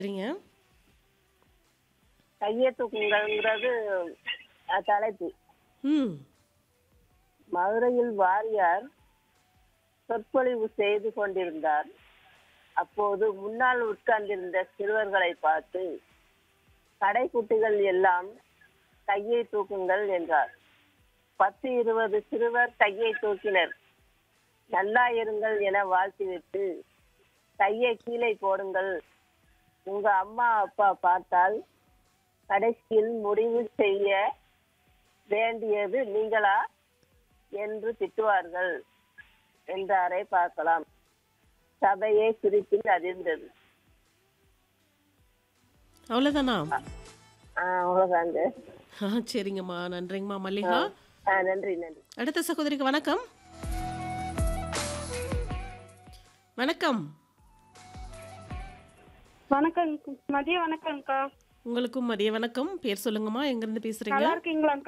சரிங்க. கையை தூக்குங்கள்ங்கிறது அஹ், தலைப்பு ம். மதுரையில் வாரியார் சொற்பொழிவு செய்து கொண்டிருந்தார் அப்போது முன்னால் உட்கார்ந்திருந்த சிறுவர்களை பார்த்து கடைக்குட்டிகள் எல்லாம் கையை தூக்குங்கள் என்றார் பத்து இருபது சிறுவர் கையை தூக்கினர் நல்லா இருங்கள் என வாழ்த்திவிட்டு கையை கீழே போடுங்கள் உங்க அம்மா அப்பா பார்த்தால் கடைசியில் முடிவு செய்ய வேண்டியது நீங்களா என்று திட்டுவார்கள் என்றாரை பார்க்கலாம் சபையே சிரிப்பில் அதிர்ந்தது அவ்வளோதானா? ஆஹ் அவ்வளவுதாங்க ஆ சரிங்கம்மா. நன்றிங்கம்மா மல்லிகா. ஆஹ் நன்றி நன்றி அடுத்த சகோதரிக்கு வணக்கம். வணக்கம். வணக்கம் மதிய வணக்கம்க்கா உங்களுக்கும் மதிய வணக்கம். பேர் சொல்லுங்கம்மா. எங்கேருந்து பேசுறீங்க? நல்லா இருக்கீங்களாக்கா